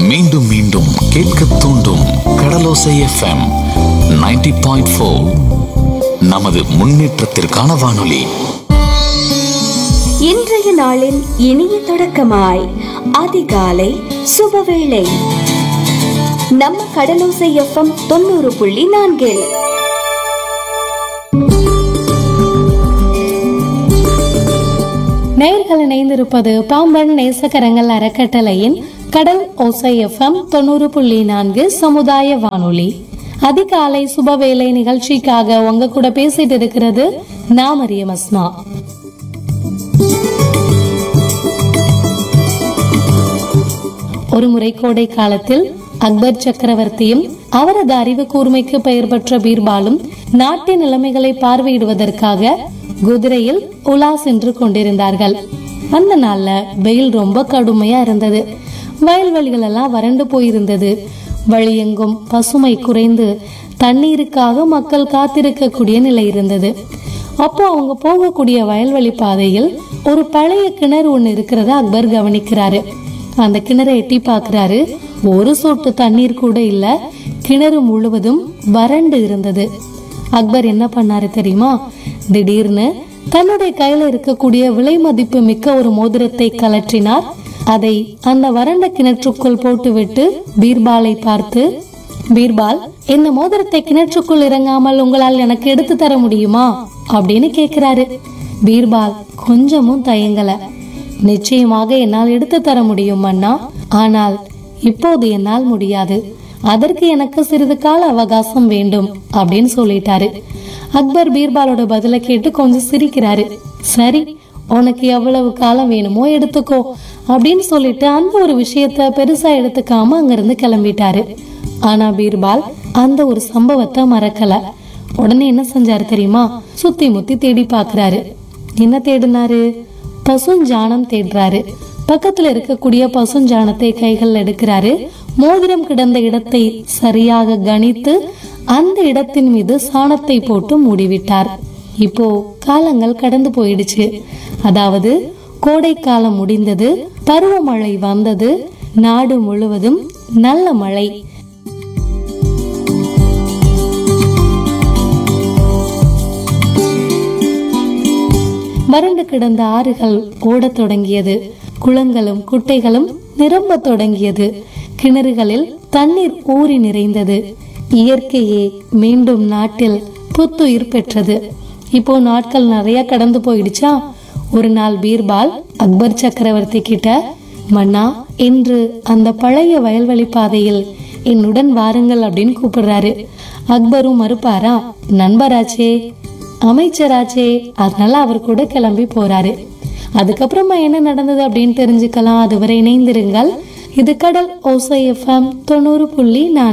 மீண்டும் மீண்டும் கேட்க தூண்டும் கடலோசை எஃப்எம் 90.4 பாயிண்ட் நமது முன்னேற்றத்திற்கான வானொலி இன்றைய நாளின் இனிய தொடக்கமாய் அதிகாலை சுபவேளை நம்ம கடலோசை எஃப்எம் தொண்ணூறு புள்ளி நான்கில் நேயர்கள் இணைந்திருப்பது பாம்பன் நேசக்கரங்கள் அறக்கட்டளையின் கடல் ஓசை எஃப்எம் தொண்ணூறு புள்ளி நான்கு சமுதாய வானொலி அதிகாலை சுபவேளை நிகழ்ச்சிக்காக உங்க கூட பேசிட்டு இருக்கிறது நான் மரியம் அஸ்மா ஒரு முறை கோடை காலத்தில் அக்பர் சக்கரவர்த்தியும் அவரது அறிவு கூர்மைக்கு பெயர் பெற்ற பீர்பாலும் நாட்டின் நிலைமைகளை பார்வையிடுவதற்காக குதிரையில் உலா சென்று கொண்டிருந்தார்கள் அந்த நாள்ல வெயில் ரொம்ப கடுமையா இருந்தது வயல்வெளிகள் எல்லாம் வறண்டு போயிருந்தது வழியெங்கும் பசுமை குறைந்து தண்ணீருக்காக மக்கள் காத்திருக்கக்கூடிய நிலை இருந்தது அப்போ அவங்க போகக்கூடிய வயல்வெளி பாதையில் ஒரு பழைய கிணறு ஒண்ணு இருக்கிறத அக்பர் கவனிக்கிறாரு அந்த கிணறை எட்டி பார்க்கறாரு ஒரு சொட்டு தண்ணீர் கூட இல்ல கிணறு முழுவதும் வறண்டு இருந்தது அக்பர் என்ன பண்ணாரு தெரியுமா திடீர்னு தன்னுடைய கையில இருக்கக்கூடிய விலை மதிப்பு மிக்க ஒரு மோதிரத்தை கலற்றினார் அதை அந்த வறண்ட கிணற்றுக்குள் போட்டுவிட்டு பீர்பாலை பார்த்து பீர்பால் இந்த மோதிரத்தை கிணற்றுக்குள் இறங்காமல் உங்களால் எனக்கு எடுத்து தர முடியுமா அப்படின்னு கேக்குறாரு பீர்பால் கொஞ்சமும் தயங்கல நிச்சயமாக என்னால் எடுத்து தர முடியும் அண்ணா ஆனால் இப்போது என்னால் முடியாது அதற்கு எனக்கு சிறிது கால அவகாசம் வேண்டும் அப்படின்னு சொல்லிட்டாரு அக்பர் பீர்பாலோட பதில கேட்டு கொஞ்சம் சிரிக்கிறாரு சரி உனக்கு எவ்வளவு காலம் வேணுமோ எடுத்துக்கோ அப்படின்னு சொல்லிட்டு அந்த ஒரு விஷயத்த பெருசா எடுத்துக்காம அங்கிருந்து கிளம்பிட்டாரு ஆனா பீர்பால் அந்த ஒரு சம்பவத்தை மறக்கல உடனே என்ன செஞ்சாரு தெரியுமா சுத்தி முத்தி தேடி பாக்குறாரு என்ன தேடினாரு பசுஞ்சாணம் தேடுறாரு பக்கத்துல இருக்கக்கூடிய பசுஞ்சாணத்தை கைகள் எடுக்கிறாரு மோதிரம் கிடந்த இடத்தை சரியாக கணித்து அந்த இடத்தின் மீது சாணத்தை போட்டு மூடிவிட்டார் இப்போ காலங்கள் கடந்து போயிடுச்சு அதாவது கோடை காலம் முடிந்தது பருவமழை வந்தது நாடு முழுவதும் நல்ல மழை வறண்டு கிடந்த ஆறுகள் ஓடத் தொடங்கியது குளங்களும் குட்டைகளும் நிரம்பத் தொடங்கியது கிணறுகளில் தண்ணீர் ஊறி நிறைந்தது இயற்கையே மீண்டும் நாட்டில் புத்துயிர் பெற்றது இப்போ நாட்கள் நிறைய கடந்து போயிடுச்சா ஒரு நாள் பீர்பால் அக்பர் சக்கரவர்த்தி கிட்ட மன்னா இன்று அந்த பழைய வயல்வெளி பாதையில் என்னுடன் வாருங்கள் அப்படின்னு கூப்பிடுறாரு அக்பரும் மறுப்பாரா நண்பராச்சே அமைச்சராச்சே அதனால அவர் கூட கிளம்பி போறாரு அதுக்கப்புறமா என்ன நடந்தது அப்படின்னு தெரிஞ்சுக்கலாம் அதுவரை இணைந்திருங்கள் இது கடல் ஓசை எஃப்எம் தொண்ணூறு புள்ளி நான்கு